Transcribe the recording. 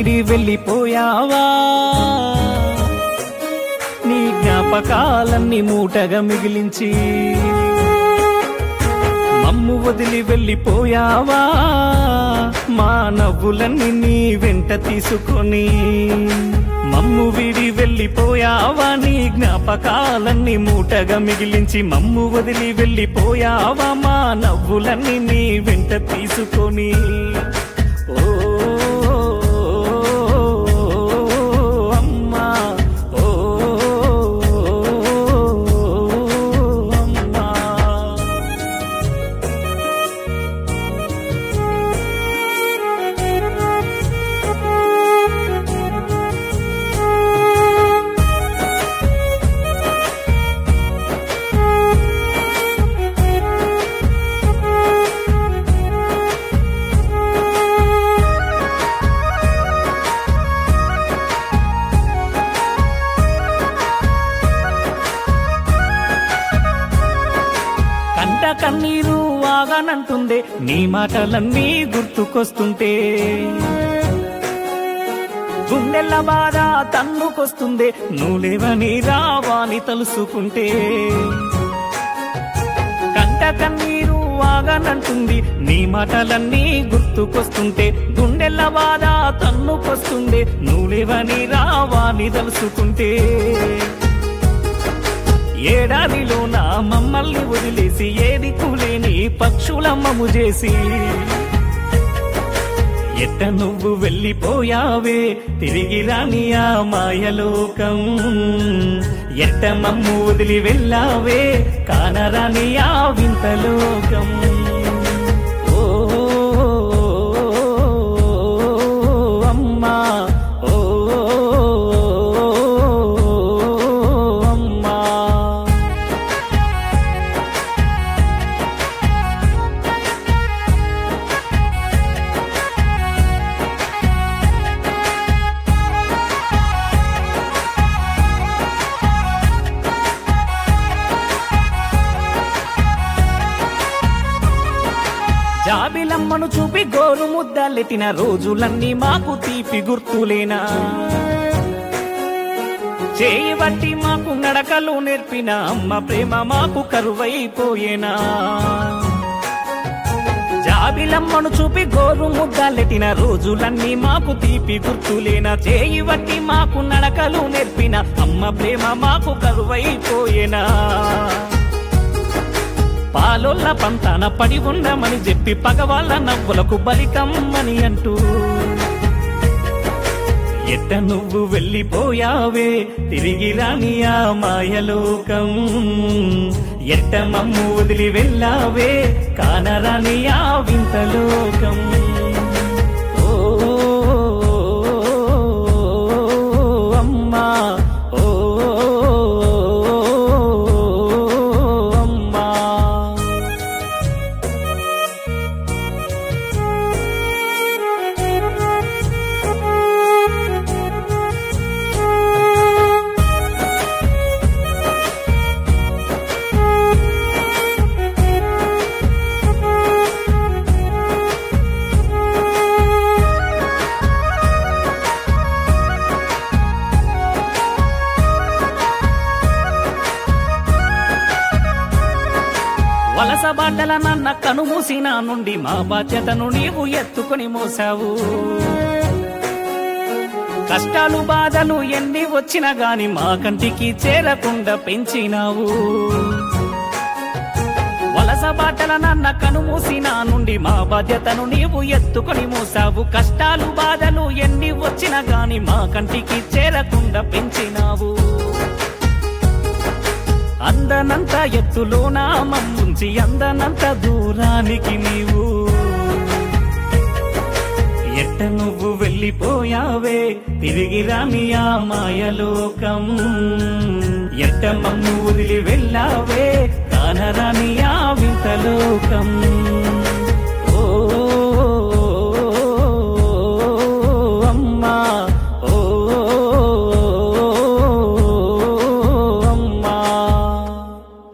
వీడి వెళ్ళిపోయావా నీ జ్ఞాపకాలన్నీ మూటగా మిగిలించి మమ్ము వదిలి వెళ్ళిపోయావా మా నవ్వులన్నీ నీ వెంట తీసుకొని మమ్ము విడి వెళ్ళిపోయావా నీ జ్ఞాపకాలన్నీ మూటగా మిగిలించి మమ్ము వదిలి వెళ్ళిపోయావా మా నవ్వులన్నీ నీ వెంట తీసుకొని ఓ అమ్మా ఓ అమ్మా కంట కన్నీరు వాగానంటుందే నీ మాటలన్నీ గుర్తుకొస్తుంటే గుండెల బాధ తన్నుకొస్తుందే నువ్వులేవని రావాని తలుసుకుంటే కంట కన్నీరు వాగానంటుంది నీ మాటలన్నీ గుర్తుకొస్తుంటే గుండెల బాధ తన్నుకొస్తుందే నువ్వులేవని రావాని తలుసుకుంటే ఏడాదిలో నా మమ్మల్ని వదిలేసి ఏది కూలేని పక్షులమ్మము చేసి ఎట్ట నువ్వు వెళ్ళిపోయావే తిరిగి రాని ఆ మాయలోకం ఎట్ట మమ్ము వదిలి వెళ్ళావే కానరాని ఆ వింతలోకం ఓ అమ్మా ఓ అమ్మా జాబిలమ్మను చూపి గోరు ముద్దలెట్టిన రోజులన్నీ మాకు తీపి గుర్తులేనా చేయి బట్టి మాకు నడకలు నేర్పిన అమ్మ ప్రేమ మాకు కరువైపోయేనా జాబిలమ్మను చూపి గోరు ముద్దలెట్టిన రోజులన్నీ మాకు తీపి గుర్తులేనా చేయి బట్టి మాకు నడకలు నేర్పిన అమ్మ ప్రేమ మాకు కరువైపోయేనా పాలోళ్ళ పంతాన పడి ఉండమని చెప్పి పగవాళ్ళ నవ్వులకు బలికమ్మని అంటూ ఎట్ట నువ్వు వెళ్ళిపోయావే తిరిగి రాని ఆ మాయలోకం ఎట్ట మమ్ము వదిలి వెళ్ళావే కానరాని ఆ వింతలోకం ఓ అమ్మా ఓ అమ్మా వలస బాటల నన్న కనుమూసిన నుండి మా బాధ్యతను నీవు ఎత్తుకొని మోసావు కష్టాలు బాధలు ఎన్ని వచ్చినా గాని మా కంటికి చేరకుండా పెంచినావు వలస బాటల నన్న కనుమూసిన నుండి మా బాధ్యతను నీవు ఎత్తుకొని మోసావు కష్టాలు బాధలు ఎన్ని వచ్చినా గాని మా కంటికి చేరకుండా పెంచినావు అందనంత ఎత్తులోన మమ్ముంచి అందనంత దూరానికి నీవు ఎట్ట నువ్వు వెళ్ళిపోయావే తిరిగి రాని ఆ మాయలోకం ఎట్ట మమ్ము వదిలి వెళ్ళావే కానరాని ఆ వింతలోకం